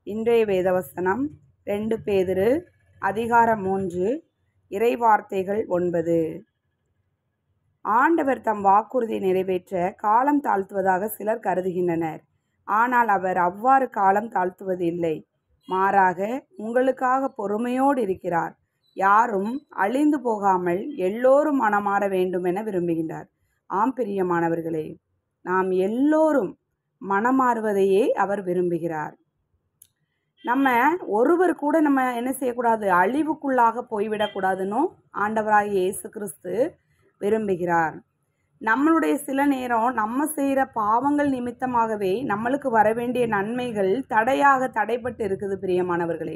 இன்றைய வேதவசனம் ரெண்டு பேதுரு அதிகாரம் மூன்று இறைவார்த்தைகள் ஒன்பது ஆண்டவர் தம் வாக்குறுதியை நிறைவேற்ற காலம் தாழ்த்துவதாக சிலர் கருதுகின்றனர் ஆனால் அவர் அவ்வாறு காலம் தாழ்த்துவது இல்லை மாறாக உங்களுக்காக பொறுமையோடு இருக்கிறார் யாரும் அழிந்து போகாமல் எல்லோரும் மனமாற வேண்டும் என விரும்புகின்றார் ஆம் பிரியமானவர்களே நாம் எல்லோரும் மனமாறுவதையே அவர் விரும்புகிறார் நம்ம ஒருவர் கூட நம்ம என்ன செய்யக்கூடாது அழிவுக்குள்ளாக போய்விடக்கூடாதுன்னு ஆண்டவராகிய இயேசு கிறிஸ்து விரும்புகிறார் நம்மளுடைய சில நேரம் நம்ம செய்கிற பாவங்கள் நிமித்தமாகவே நம்மளுக்கு வர வேண்டிய நன்மைகள் தடையாக தடைப்பட்டு இருக்குது பிரியமானவர்களே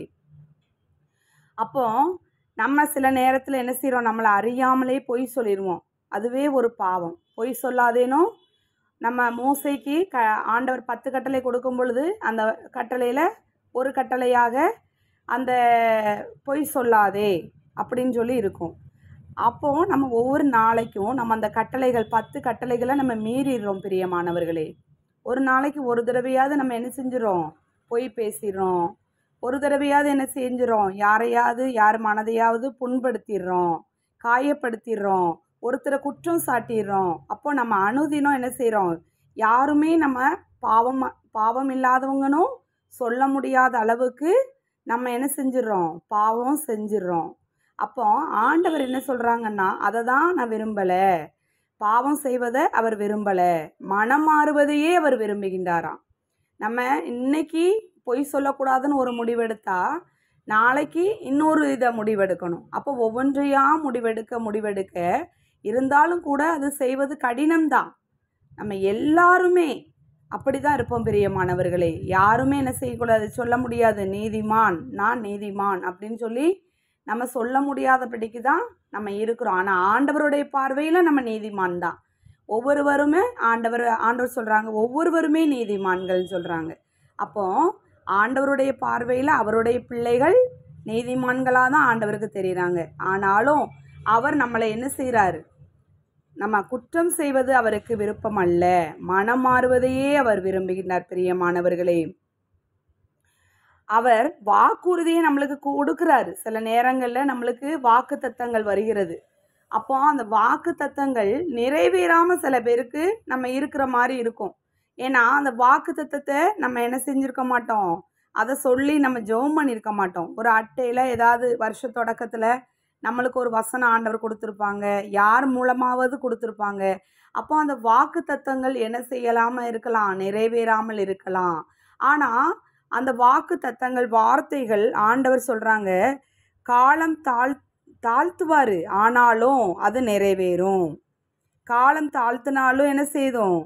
அப்போ நம்ம சில நேரத்தில் என்ன செய்கிறோம் நம்மளை அறியாமலே பொய் சொல்லிடுவோம் அதுவே ஒரு பாவம் பொய் சொல்லாதேனோ நம்ம மூசைக்கு க ஆண்டவர் பத்து கட்டளை கொடுக்கும் பொழுது அந்த கட்டளையில் ஒரு கட்டளையாக அந்த பொய் சொல்லாதே அப்படின்னு சொல்லி இருக்கும் அப்போது நம்ம ஒவ்வொரு நாளைக்கும் நம்ம அந்த கட்டளைகள் பத்து கட்டளைகளை நம்ம மீறிடுறோம் பிரியமானவர்களே ஒரு நாளைக்கு ஒரு தடவையாவது நம்ம என்ன செஞ்சிடறோம் பொய் பேசிடுறோம் ஒரு தடவையாவது என்ன செஞ்சிடறோம் யாரையாவது யார் மனதையாவது புண்படுத்திடுறோம் காயப்படுத்திடுறோம் ஒருத்தரை குற்றம் சாட்டிடுறோம் அப்போ நம்ம அனுதினம் என்ன செய்கிறோம் யாருமே நம்ம பாவம் பாவம் இல்லாதவங்கனும் சொல்ல முடியாத அளவுக்கு நம்ம என்ன செஞ்சிடறோம் பாவம் செஞ்சிடுறோம் அப்போ ஆண்டவர் என்ன சொல்கிறாங்கன்னா அதை தான் நான் விரும்பலை பாவம் செய்வதை அவர் விரும்பலை மனம் மாறுவதையே அவர் விரும்புகின்றாராம் நம்ம இன்னைக்கு பொய் சொல்லக்கூடாதுன்னு ஒரு முடிவெடுத்தா நாளைக்கு இன்னொரு இதை முடிவெடுக்கணும் அப்போ ஒவ்வொன்றையாக முடிவெடுக்க முடிவெடுக்க இருந்தாலும் கூட அது செய்வது கடினம்தான் நம்ம எல்லாருமே அப்படி தான் இருப்போம் பிரியமானவர்களே யாருமே என்ன செய்யக்கூடாது சொல்ல முடியாது நீதிமான் நான் நீதிமான் அப்படின்னு சொல்லி நம்ம சொல்ல முடியாதபடிக்கு தான் நம்ம இருக்கிறோம் ஆனால் ஆண்டவருடைய பார்வையில் நம்ம நீதிமான் தான் ஒவ்வொருவருமே ஆண்டவர் ஆண்டவர் சொல்கிறாங்க ஒவ்வொருவருமே நீதிமான்கள்னு சொல்கிறாங்க அப்போ ஆண்டவருடைய பார்வையில் அவருடைய பிள்ளைகள் நீதிமான்களாக தான் ஆண்டவருக்கு தெரியுறாங்க ஆனாலும் அவர் நம்மளை என்ன செய்கிறாரு நம்ம குற்றம் செய்வது அவருக்கு விருப்பம் அல்ல மனம் மாறுவதையே அவர் விரும்புகின்றார் பிரியமானவர்களே அவர் வாக்குறுதியை நம்மளுக்கு கொடுக்குறாரு சில நேரங்களில் நம்மளுக்கு வாக்கு தத்தங்கள் வருகிறது அப்போ அந்த வாக்கு தத்தங்கள் நிறைவேறாமல் சில பேருக்கு நம்ம இருக்கிற மாதிரி இருக்கும் ஏன்னா அந்த வாக்கு தத்தத்தை நம்ம என்ன செஞ்சுருக்க மாட்டோம் அதை சொல்லி நம்ம ஜெபம் பண்ணியிருக்க மாட்டோம் ஒரு அட்டையில் ஏதாவது வருஷ தொடக்கத்தில் நம்மளுக்கு ஒரு வசன ஆண்டவர் கொடுத்துருப்பாங்க யார் மூலமாவது கொடுத்துருப்பாங்க அப்போ அந்த வாக்கு தத்தங்கள் என்ன செய்யலாமல் இருக்கலாம் நிறைவேறாமல் இருக்கலாம் ஆனால் அந்த வாக்கு தத்தங்கள் வார்த்தைகள் ஆண்டவர் சொல்கிறாங்க காலம் தாழ் தாழ்த்துவார் ஆனாலும் அது நிறைவேறும் காலம் தாழ்த்தினாலும் என்ன செய்தோம்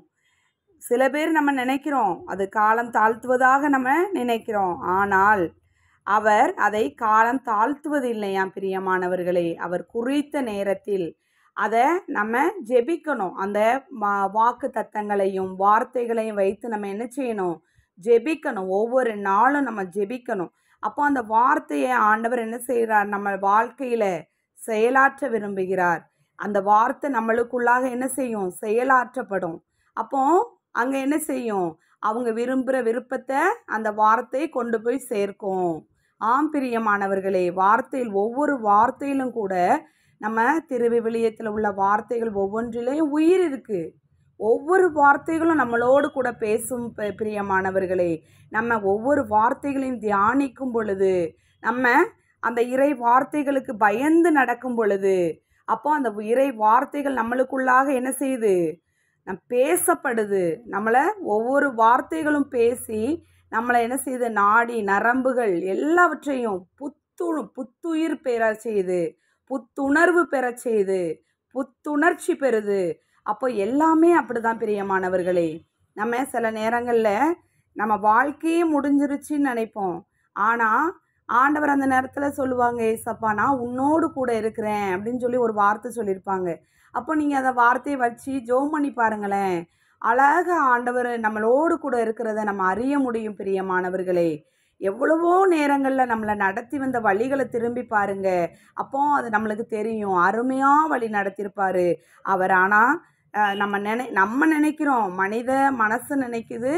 சில பேர் நம்ம நினைக்கிறோம் அது காலம் தாழ்த்துவதாக நம்ம நினைக்கிறோம் ஆனால் அவர் அதை காலம் தாழ்த்துவது இல்லையாம் பிரியமானவர்களே அவர் குறித்த நேரத்தில் அதை நம்ம ஜெபிக்கணும் அந்த வாக்கு தத்தங்களையும் வார்த்தைகளையும் வைத்து நம்ம என்ன செய்யணும் ஜெபிக்கணும் ஒவ்வொரு நாளும் நம்ம ஜெபிக்கணும் அப்போ அந்த வார்த்தையை ஆண்டவர் என்ன செய்கிறார் நம்ம வாழ்க்கையில் செயலாற்ற விரும்புகிறார் அந்த வார்த்தை நம்மளுக்குள்ளாக என்ன செய்யும் செயலாற்றப்படும் அப்போ அங்கே என்ன செய்யும் அவங்க விரும்புகிற விருப்பத்தை அந்த வார்த்தை கொண்டு போய் சேர்க்கும் ஆம் பிரியமானவர்களே வார்த்தையில் ஒவ்வொரு வார்த்தையிலும் கூட நம்ம திருவிவிலியத்தில் உள்ள வார்த்தைகள் ஒவ்வொன்றிலையும் உயிர் இருக்குது ஒவ்வொரு வார்த்தைகளும் நம்மளோடு கூட பேசும் பிரியமானவர்களே நம்ம ஒவ்வொரு வார்த்தைகளையும் தியானிக்கும் பொழுது நம்ம அந்த இறை வார்த்தைகளுக்கு பயந்து நடக்கும் பொழுது அப்போ அந்த இறை வார்த்தைகள் நம்மளுக்குள்ளாக என்ன செய்யுது நம் பேசப்படுது நம்மளை ஒவ்வொரு வார்த்தைகளும் பேசி நம்மளை என்ன செய்யுது நாடி நரம்புகள் எல்லாவற்றையும் புத்து புத்துயிர் பெற செய்யுது புத்துணர்வு பெற செய்யுது புத்துணர்ச்சி பெறுது அப்போ எல்லாமே அப்படி தான் பிரியமானவர்களே நம்ம சில நேரங்களில் நம்ம வாழ்க்கையே முடிஞ்சிருச்சுன்னு நினைப்போம் ஆனால் ஆண்டவர் அந்த நேரத்தில் சொல்லுவாங்க ஏசப்பா நான் உன்னோடு கூட இருக்கிறேன் அப்படின்னு சொல்லி ஒரு வார்த்தை சொல்லியிருப்பாங்க அப்போ நீங்கள் அந்த வார்த்தையை வச்சு ஜோம் பண்ணி பாருங்களேன் அழக ஆண்டவர் நம்மளோடு கூட இருக்கிறத நம்ம அறிய முடியும் பிரியமானவர்களே எவ்வளவோ நேரங்களில் நம்மளை நடத்தி வந்த வழிகளை திரும்பி பாருங்க அப்போ அது நம்மளுக்கு தெரியும் அருமையாக வழி நடத்தியிருப்பாரு அவர் ஆனால் நம்ம நினை நம்ம நினைக்கிறோம் மனித மனசு நினைக்குது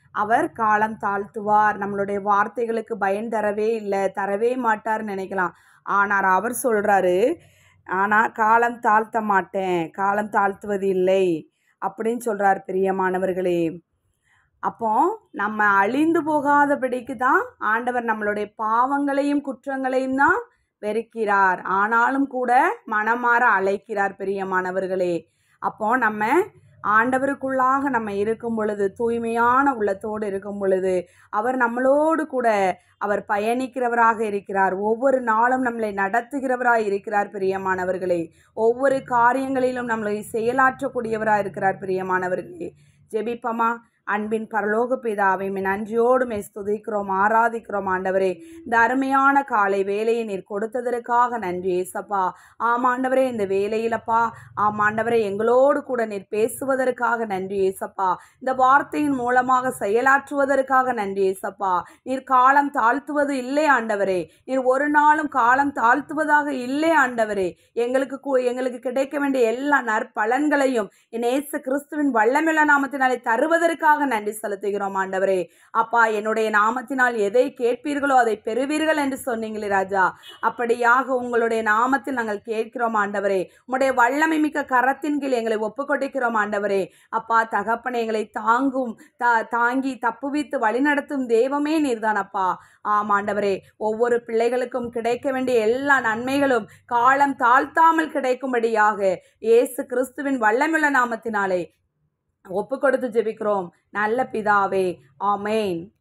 அவர் காலம் தாழ்த்துவார் நம்மளுடைய வார்த்தைகளுக்கு பயன் தரவே இல்லை தரவே மாட்டார்னு நினைக்கலாம் ஆனால் அவர் சொல்கிறாரு ஆனால் காலம் தாழ்த்த மாட்டேன் காலம் தாழ்த்துவது இல்லை அப்படின்னு சொல்கிறார் பிரியமானவர்களே அப்போ நம்ம அழிந்து போகாதபடிக்கு தான் ஆண்டவர் நம்மளுடைய பாவங்களையும் குற்றங்களையும் தான் வெறுக்கிறார் ஆனாலும் கூட மனமாற அழைக்கிறார் பிரியமானவர்களே அப்போ நம்ம ஆண்டவருக்குள்ளாக நம்ம இருக்கும் பொழுது தூய்மையான உள்ளத்தோடு இருக்கும் பொழுது அவர் நம்மளோடு கூட அவர் பயணிக்கிறவராக இருக்கிறார் ஒவ்வொரு நாளும் நம்மளை நடத்துகிறவராக இருக்கிறார் பிரியமானவர்களே ஒவ்வொரு காரியங்களிலும் நம்மளை செயலாற்றக்கூடியவராக இருக்கிறார் பிரியமானவர்களே ஜெபிப்பமா அன்பின் பரலோக பிதாவை மே நன்றியோடு மே ஸ்துதிக்கிறோம் ஆராதிக்கிறோம் ஆண்டவரே இந்த அருமையான காலை வேலையை நீர் கொடுத்ததற்காக நன்றி ஏசப்பா ஆமாண்டவரே இந்த வேலையிலப்பா ஆமாண்டவரே எங்களோடு கூட நீர் பேசுவதற்காக நன்றி ஏசப்பா இந்த வார்த்தையின் மூலமாக செயலாற்றுவதற்காக நன்றி ஏசப்பா நீர் காலம் தாழ்த்துவது இல்லை ஆண்டவரே நீர் ஒரு நாளும் காலம் தாழ்த்துவதாக இல்லை ஆண்டவரே எங்களுக்கு கு- எங்களுக்கு கிடைக்க வேண்டிய எல்லா நற்பலன்களையும் என் ஏசு கிறிஸ்துவின் வல்லமில்ல நாமத்தினாலே தருவதற்காக நன்றி செலுத்துகிறோம் ஆண்டவரே அப்பா என்னுடைய நாமத்தினால் எதை கேட்பீர்களோ அதை பெறுவீர்கள் என்று சொன்னீங்களே ராஜா அப்படியாக உங்களுடைய நாமத்தில் நாங்கள் கேட்கிறோம் ஆண்டவரே உம்முடைய வல்லமை மிக்க கரத்தின் கீழ் எங்களை ஒப்புக்கொடுக்கிறோம் ஆண்டவரே அப்பா தகப்பனை எங்களை தாங்கும் தா தாங்கி தப்புவித்து வழிநடத்தும் தெய்வமே நீர்தானப்பா ஆம் ஆண்டவரே ஒவ்வொரு பிள்ளைகளுக்கும் கிடைக்க வேண்டிய எல்லா நன்மைகளும் காலம் தாழ்த்தாமல் கிடைக்கும்படியாக இயேசு கிறிஸ்துவின் வல்லமுள்ள நாமத்தினாலே ஒப்பு கொடுத்து ஜெபிக்கிறோம் நல்ல பிதாவே ஆமேன்